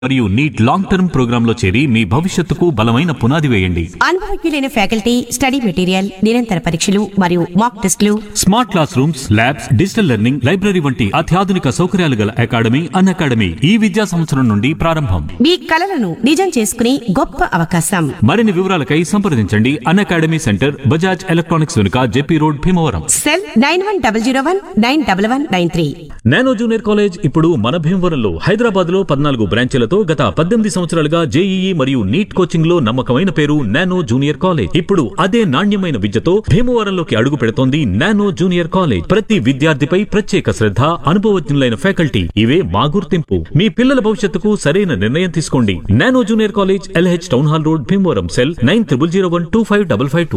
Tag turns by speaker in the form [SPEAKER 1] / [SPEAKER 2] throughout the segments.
[SPEAKER 1] మరియు NEET long term ప్రోగ్రాంలో చేరి మీ భవిష్యత్తుకు బలమైన పునాది వేయండి
[SPEAKER 2] అనుభవజ్ఞులైన ఫ్యాకల్టీ స్టడీ మెటీరియల్ నిరంతర పరీక్షలు మరియు మాక్ టెస్టులు
[SPEAKER 1] smart classrooms labs digital learning library వంటి అత్యాధునిక సౌకర్యాలు గల అకాడమీ అన్ అకాడమీ ఈ విద్యా సంవత్సరం నుండి ప్రారంభం
[SPEAKER 2] మీ కలలను నిజం చేసుకునే గొప్ప అవకాశం
[SPEAKER 1] మరిన్ని వివరాలకై సంప్రదించండి Unacademy centre Bajaj electronics వెనుక JP road Bhimavaram
[SPEAKER 2] cell nine one double zero one nine double one nine three
[SPEAKER 1] nano junior college ఇప్పుడు మన భీమవరంలో హైదరాబాద్ లో పద్నాలుగు బ్రాంచీలతో గత పద్దెనిమిది సంవత్సరాలుగా జేఈఈ మరియు నీట్ కోచింగ్ లో నమ్మకమైన పేరు నానో జూనియర్ కాలేజ్ ఇప్పుడు అదే నాణ్యమైన విద్యతో భీమవరంలోకి అడుగు పెడుతోంది నానో జూనియర్ కాలేజ్ ప్రతి విద్యార్థిపై ప్రత్యేక శ్రద్ధ అనుభవజ్ఞులైన ఫ్యాకల్టీ ఇవే మా గుర్తింపు మీ పిల్లల భవిష్యత్తుకు సరైన నిర్ణయం తీసుకోండి nano junior college LH town hall road Bhimavaram cell nine triple zero one two five double five two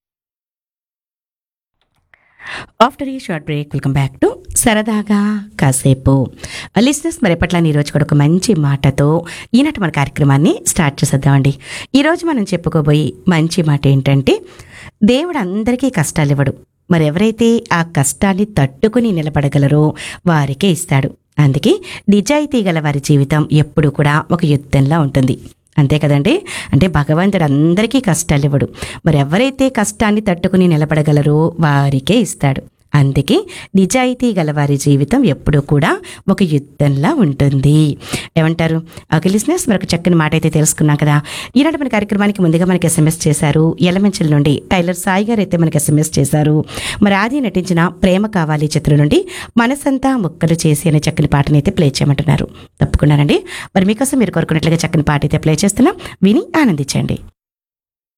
[SPEAKER 2] after ఈ short break welcome back to సరదాగా కాసేపు లిస్నెస్ మరి ఎప్పట్లా ఈరోజు కూడా ఒక మంచి మాటతో ఈనాటి మన కార్యక్రమాన్ని స్టార్ట్ చేసేద్దామండి ఈరోజు మనం చెప్పుకోబోయే మంచి మాట ఏంటంటే దేవుడు అందరికీ కష్టాలు ఇవ్వడు మరి ఎవరైతే ఆ కష్టాన్ని తట్టుకుని నిలబడగలరో వారికే ఇస్తాడు అందుకే నిజాయితీ గల వారి జీవితం ఎప్పుడు కూడా ఒక యుద్ధంలా ఉంటుంది అంతే కదండి అంటే భగవంతుడు అందరికీ కష్టాలు ఇవ్వడు మరి ఎవరైతే కష్టాన్ని తట్టుకుని నిలబడగలరో వారికే ఇస్తాడు అందుకే నిజాయితీ గల వారి జీవితం ఎప్పుడూ కూడా ఒక యుద్ధంలా ఉంటుంది ఏమంటారు ఒక లిసినర్స్ మరొక చక్కని మాట అయితే తెలుసుకున్నాం కదా ఈనాటి మన కార్యక్రమానికి ముందుగా మనకి ఎస్ఎంఎస్ చేశారు ఎలమెంచల్ నుండి టైలర్ సాయి గారు అయితే మనకి ఎస్ఎంఎస్ చేశారు మరి ఆది నటించిన ప్రేమ కావాలి చిత్రం నుండి మనసంతా ముక్కలు చేసి అనే చక్కని పాటని అయితే ప్లే చేయమంటున్నారు తప్పుకున్నారండి మరి మీకోసం మీరు కోరుకున్నట్లుగా చక్కని పాట అయితే ప్లే చేస్తున్నాం విని ఆనందించండి